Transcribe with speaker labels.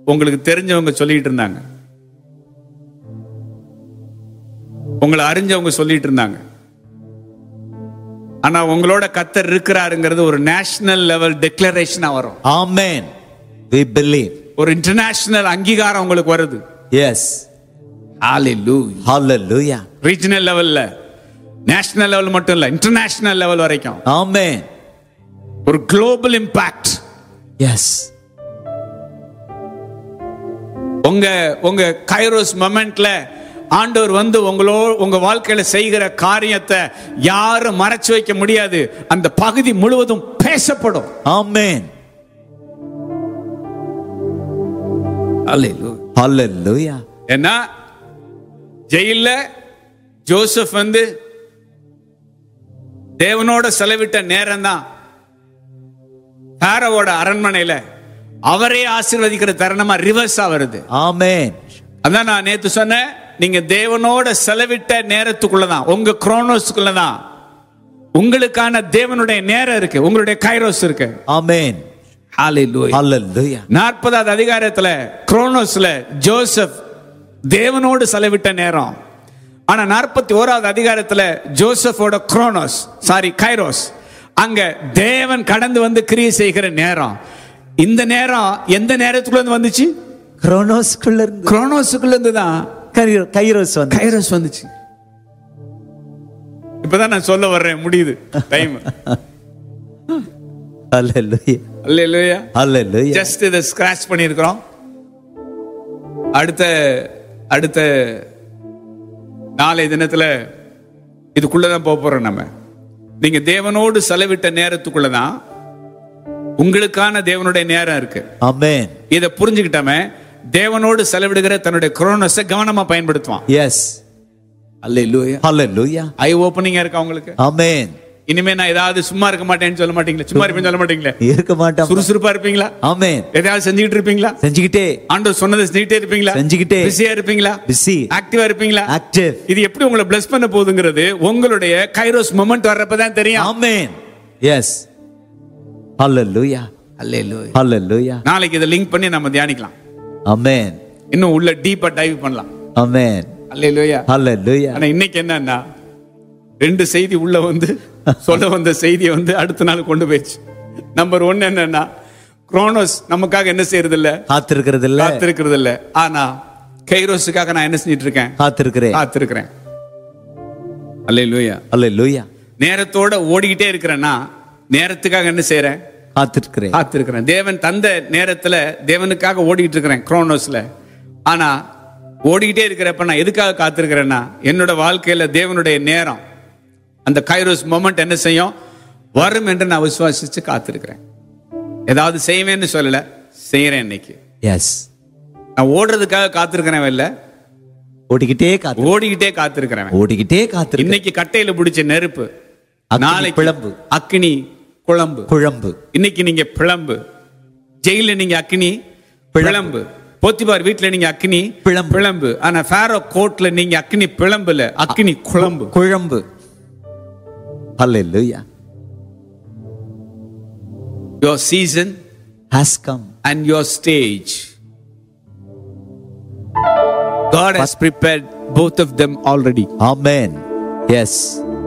Speaker 1: உங்களுக்கு தெரிஞ்சவங்க சொல்லிட்டு இருந்தாங்க உங்களை அறிஞ்சவங்க சொல்லிட்டு இருந்தாங்க ஆனா உங்களோட கத்தர் இருக்கிறாருங்கிறது ஒரு நேஷனல் லெவல் டெக்ளரேஷனா வரும்
Speaker 2: Amen. We believe.
Speaker 1: ஒரு இன்டர்நேஷனல் அங்கீகாரம் உங்களுக்கு வருது
Speaker 2: Yes.
Speaker 1: ஹalleluya
Speaker 2: Hallelujah.
Speaker 1: ரீஜனல் லெவல்ல நேஷனல் லெவல் மட்டும் இல்ல இன்டர்நேஷனல் லெவல் வரைக்கும்
Speaker 2: Amen.
Speaker 1: ஒரு குளோபல் இம்பாக்ட்
Speaker 2: Yes.
Speaker 1: உங்க உங்க கைரோஸ் மொமெண்ட்ல ஆண்டவர் வந்து உங்களோ உங்க வாழ்க்கையில செய்கிற காரியத்தை யாரும் மறைச்சு வைக்க முடியாது அந்த பகுதி முழுவதும் பேசப்படும்
Speaker 2: Amen.
Speaker 1: Hallelujah.
Speaker 2: Hallelujah.
Speaker 1: ஏன்னா ஜெயில்ல ஜோசப் வந்து தேவனோட செலவிட்ட நேரம் தான் பாரவோட அரண்மனையில அவரே ஆசீர்வதிக்கிற தருணமா ரிவர்ஸா வருது
Speaker 2: Amen.
Speaker 1: அதான் நான் நேத்து சொன்னேன் நீங்க தேவனோட செலவிட்ட நேரத்துக்குள்ளதான் உங்க குரோனோஸ்க்குள்ளதான் உங்களுக்கான தேவனுடைய நேரம் இருக்கு உங்களுடைய கைரோஸ் இருக்கு
Speaker 2: Amen.
Speaker 1: Hallelujah.
Speaker 2: Hallelujah.
Speaker 1: நாற்பதாவது அதிகாரத்துல குரோனோஸ்ல ஜோசப் தேவனோடு செலவிட்ட நேரம் ஆனா நாற்பத்தி ஓராவது அதிகாரத்துல ஜோசப்போட குரோனோஸ் சாரி கைரோஸ் அங்க தேவன் கடந்து வந்து கிரியை செய்கிற நேரம் இந்த நேரம் எந்த நேரத்துக்குள்ள இருந்து வந்துச்சு
Speaker 2: குரோனோஸ்குள்ள இருந்து
Speaker 1: குரோனோஸுக்குள்ள இருந்து தான்
Speaker 2: கை- கைரோஸ் வந்து
Speaker 1: கைரோஸ் வந்துச்சு இப்பதான் நான் சொல்ல வர்றேன் முடியுது டைம்
Speaker 2: Hallelujah.
Speaker 1: அல்லேலூயா
Speaker 2: Hallelujah.
Speaker 1: ஜஸ்ட் இதை ஸ்கிராச் பண்ணியிருக்கிறோம் அடுத்த அடுத்த நாளை தினத்துல இதுக்குள்ளதான் போக போறோம் நம்ம நீங்க தேவனோடு செலவிட்ட நேரத்துக்குள்ளதான் உங்களுக்கான தேவனுடைய நேரம் இருக்கு
Speaker 2: Amen.
Speaker 1: இதை புரிஞ்சுக்கிட்டாம தேவனோடு செலவிடுகிற தன்னுடைய குரோனஸை கவனமா பயன்படுத்துவான்
Speaker 2: Yes.
Speaker 1: அல்லேலூயா
Speaker 2: Hallelujah.
Speaker 1: ஐ ஓப்பனிங்கா இருக்கா உங்களுக்கு
Speaker 2: Amen.
Speaker 1: இனிமே நான் ஏதாவது சும்மா இருக்க மாட்டேன்னு சொல்ல மாட்டீங்களா சும்மா இருப்பேன்னு சொல்ல மாட்டீங்களா
Speaker 2: இருக்க மாட்டோம்
Speaker 1: சுறுசுறுப்பா இருப்பீங்களா
Speaker 2: Amen.
Speaker 1: எதாவது செஞ்சுக்கிட்டு இருப்பீங்களா
Speaker 2: செஞ்சுக்கிட்டே
Speaker 1: ஆண்டவர் சொன்னதை செஞ்சுக்கிட்டே இருப்பீங்களா
Speaker 2: செஞ்சுக்கிட்டே.
Speaker 1: பிஸியா இருப்பீங்களா
Speaker 2: Busy.
Speaker 1: ஆக்டிவா இருப்பீங்களா
Speaker 2: Active.
Speaker 1: இது எப்படி உங்களை பிளஸ் பண்ண போகுதுங்கிறது உங்களுடைய கைரோஸ் மொமெண்ட் வர்றப்பதான் தெரியும்
Speaker 2: Amen. Yes. Hallelujah.
Speaker 1: அல்லேலூயா
Speaker 2: Hallelujah.
Speaker 1: நாளைக்கு இதை லிங்க் பண்ணி நம்ம தியானிக்கலாம்
Speaker 2: Amen.
Speaker 1: இன்னும் உள்ள டீப்பா டைவ் பண்ணலாம்
Speaker 2: Amen.
Speaker 1: அல்லேலூயா
Speaker 2: Hallelujah.
Speaker 1: ஆனா இன்னைக்கு என்னன்னா ரெண்டு செய்தி உள்ள வந்து சொல்ல வந்த செய்தியை வந்து அடுத்த நாள் கொண்டு போயிடுச்சு நம்பர் ஒன் என்னன்னா குரோனோஸ் நமக்காக என்ன செய்யறது இல்ல
Speaker 2: காத்திருக்கிறது இல்ல
Speaker 1: காத்திருக்கிறது இல்ல ஆனா கைரோஸுக்காக நான் என்ன செஞ்சிட்டு இருக்கேன்
Speaker 2: காத்திருக்கிறேன்
Speaker 1: காத்திருக்கிறேன் அல்லேலூயா
Speaker 2: Hallelujah.
Speaker 1: நேரத்தோட ஓடிக்கிட்டே இருக்கிறேன்னா நேரத்துக்காக என்ன செய்யறேன்
Speaker 2: காத்திருக்கிறேன்
Speaker 1: காத்திருக்கிறேன் தேவன் தந்த நேரத்துல தேவனுக்காக ஓடிக்கிட்டு இருக்கிறேன் குரோனோஸ்ல ஆனா ஓடிக்கிட்டே இருக்கிறப்ப நான் எதுக்காக காத்திருக்கிறேன்னா என்னோட வாழ்க்கையில தேவனுடைய நேரம் அந்த கைரோஸ் மொமெண்ட் என்ன செய்யும் வரும் என்று நான் விசுவாசிச்சு காத்திருக்கிறேன் ஏதாவது செய்வேன்னு சொல்லல செய்யறேன் இன்னைக்கு
Speaker 2: எஸ்
Speaker 1: நான் ஓடுறதுக்காக காத்திருக்கிறேன் இல்ல
Speaker 2: ஓடிக்கிட்டே காத்து
Speaker 1: ஓடிக்கிட்டே காத்திருக்கிறேன்
Speaker 2: ஓடிக்கிட்டே காத்திருக்கிறேன்
Speaker 1: இன்னைக்கு கட்டையில பிடிச்ச நெருப்பு
Speaker 2: அக்கினி
Speaker 1: நாளைக்கு
Speaker 2: பிளம்பு.
Speaker 1: அக்கினி குழம்பு
Speaker 2: குழம்பு
Speaker 1: இன்னைக்கு நீங்க பிளம்பு ஜெயில நீங்க அக்கினி பிளம்பு போத்திபார் வீட்ல நீங்க அக்கினி
Speaker 2: பிளம்பு.
Speaker 1: பிளம்பு ஆனா ஃபேரோ கோட்ல நீங்க அக்கினி பிளம்புல அக்கினி குழம்பு
Speaker 2: குழம்பு Hallelujah.
Speaker 1: Your season
Speaker 2: has come
Speaker 1: and your stage God has prepared both of them already
Speaker 2: amen yes